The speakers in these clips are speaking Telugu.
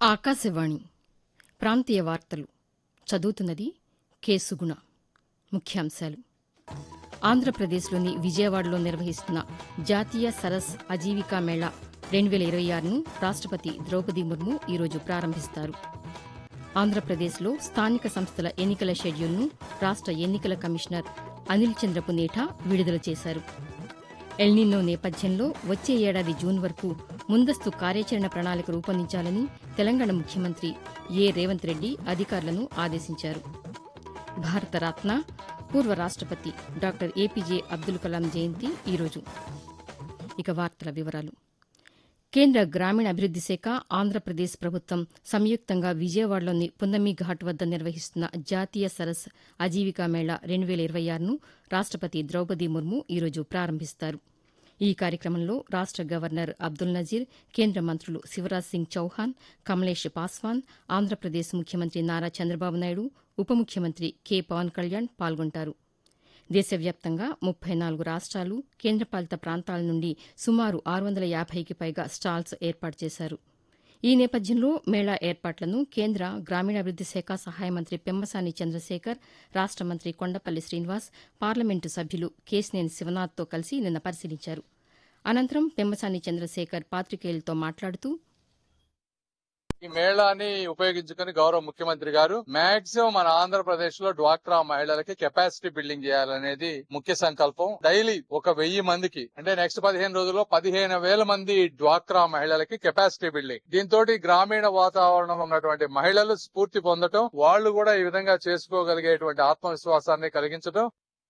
ఆకాశవాణి ప్రాంతీయ వార్తలు చదువుతున్నది కె సుగుణ ముఖ్యాంశాలు ఆంధ్రప్రదేశ్లోని విజయవాడలో నిర్వహిస్తున్న జాతీయ సరస్ అజీవికా మేళా రెండు వేల ఇరవై ఆరును రాష్టపతి ద్రౌపది ముర్ము ఈరోజు ప్రారంభిస్తారు ఆంధ్రప్రదేశ్లో స్థానిక సంస్థల ఎన్నికల షెడ్యూల్ను రాష్ట ఎన్నికల కమిషనర్ అనిల్ చంద్ర పునేఠా విడుదల చేశారు ఎల్నినో నేపథ్యంలో వచ్చే ఏడాది జూన్ వరకు ముందస్తు కార్యాచరణ ప్రణాళిక రూపొందించాలని తెలంగాణ ముఖ్యమంత్రి ఏ రేవంత్ రెడ్డి అధికారులను ఆదేశించారు భారతరత్న పూర్వ రాష్టపతి డాక్టర్ ఏపీజే అబ్దుల్ కలాం జయంతి ఈరోజు ఇక వార్తల వివరాలు కేంద్ర గ్రామీణాభివృద్ది శాఖ ఆంధ్రప్రదేశ్ ప్రభుత్వం సంయుక్తంగా విజయవాడలోని పున్నమి ఘాట్ వద్ద నిర్వహిస్తున్న జాతీయ సరస్ అజీవికా మేళా రెండు వేల ఇరవై ఆరును రాష్టపతి ద్రౌపది ముర్ము ఈరోజు ప్రారంభిస్తారు ఈ కార్యక్రమంలో రాష్ట గవర్నర్ అబ్దుల్ నజీర్ కేంద్ర మంత్రులు శివరాజ్ సింగ్ చౌహాన్ కమలేష్ పాస్వాన్ ఆంధ్రప్రదేశ్ ముఖ్యమంత్రి నారా చంద్రబాబు నాయుడు ఉప ముఖ్యమంత్రి కె పవన్ కళ్యాణ్ పాల్గొంటారు దేశవ్యాప్తంగా ముప్పై నాలుగు రాష్ట్రాలు కేంద్రపాలిత ప్రాంతాల నుండి సుమారు ఆరు వందల యాభైకి పైగా స్టాల్స్ ఏర్పాటు చేశారు ఈ నేపథ్యంలో మేళా ఏర్పాట్లను కేంద్ర గ్రామీణాభివృద్ది శాఖ సహాయ మంత్రి పెమ్మసాని చంద్రశేఖర్ రాష్ట మంత్రి కొండపల్లి శ్రీనివాస్ పార్లమెంటు సభ్యులు కేశినేని శివనాథ్తో కలిసి నిన్న పరిశీలించారు అనంతరం పెమ్మసాని చంద్రశేఖర్ పాతికేయులతో మాట్లాడుతూ ఈ మేళాని ఉపయోగించుకుని గౌరవ ముఖ్యమంత్రి గారు మాక్సిమం మన ఆంధ్రప్రదేశ్ లో డ్వాక్రా మహిళలకి కెపాసిటీ బిల్డింగ్ చేయాలనేది ముఖ్య సంకల్పం డైలీ ఒక వెయ్యి మందికి అంటే నెక్స్ట్ పదిహేను రోజుల్లో పదిహేను వేల మంది డ్వాక్రా మహిళలకి కెపాసిటీ బిల్డింగ్ దీంతో గ్రామీణ వాతావరణంలో ఉన్నటువంటి మహిళలు స్ఫూర్తి పొందటం వాళ్ళు కూడా ఈ విధంగా చేసుకోగలిగేటువంటి ఆత్మవిశ్వాసాన్ని కలిగించడం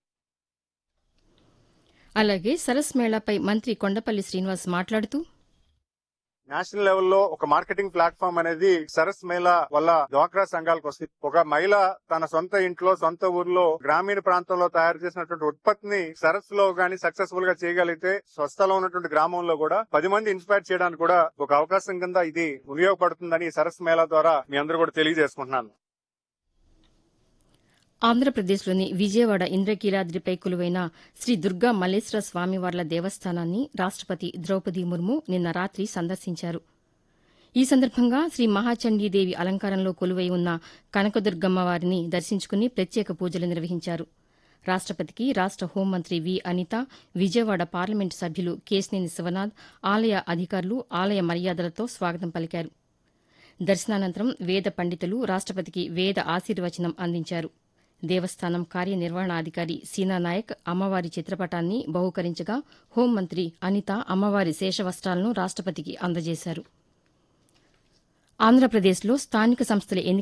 అలాగే సరస్ మేళాపై మంత్రి కొండపల్లి శ్రీనివాస్ మాట్లాడుతూ నేషనల్ లెవెల్లో ఒక మార్కెటింగ్ ప్లాట్ఫామ్ అనేది సరస్ మేళా వల్ల డ్వాక్రా సంఘాలకు వస్తుంది ఒక మహిళ తన సొంత ఇంట్లో సొంత ఊర్లో గ్రామీణ ప్రాంతంలో తయారు చేసినటువంటి ఉత్పత్తిని సరస్ లో గానీ సక్సెస్ఫుల్ గా చేయగలిగితే స్వస్థలో ఉన్నటువంటి గ్రామంలో కూడా పది మంది ఇన్స్పైర్ చేయడానికి కూడా ఒక అవకాశం కింద ఇది ఉపయోగపడుతుందని ఈ సరస్ మేళా ద్వారా మీ అందరూ కూడా తెలియజేసుకుంటున్నాను ఆంధ్రప్రదేశ్లోని విజయవాడ ఇంద్రకీలాద్రిపై కొలువైన శ్రీ దుర్గా మల్లేశ్వర స్వామివార్ల దేవస్థానాన్ని రాష్టపతి ద్రౌపది ముర్ము నిన్న రాత్రి సందర్శించారు ఈ సందర్భంగా శ్రీ మహాచండీదేవి అలంకారంలో కొలువై ఉన్న కనకదుర్గమ్మ వారిని దర్శించుకుని ప్రత్యేక పూజలు నిర్వహించారు రాష్టపతికి రాష్ట హోంమంత్రి వి అనిత విజయవాడ పార్లమెంటు సభ్యులు కేశినేని శివనాథ్ ఆలయ అధికారులు ఆలయ మర్యాదలతో స్వాగతం పలికారు దర్శనానంతరం వేద పండితులు రాష్టపతికి వేద ఆశీర్వచనం అందించారు దేవస్థానం కార్యనిర్వహణాధికారి సీనా నాయక్ అమ్మవారి చిత్రపటాన్ని బహూకరించగా హోంమంత్రి అనిత అమ్మవారి శేషవస్తాలను రాష్టపతికి అందజేశారు ఆంధ్రప్రదేశ్లో స్థానిక సంస్థల ఎన్ని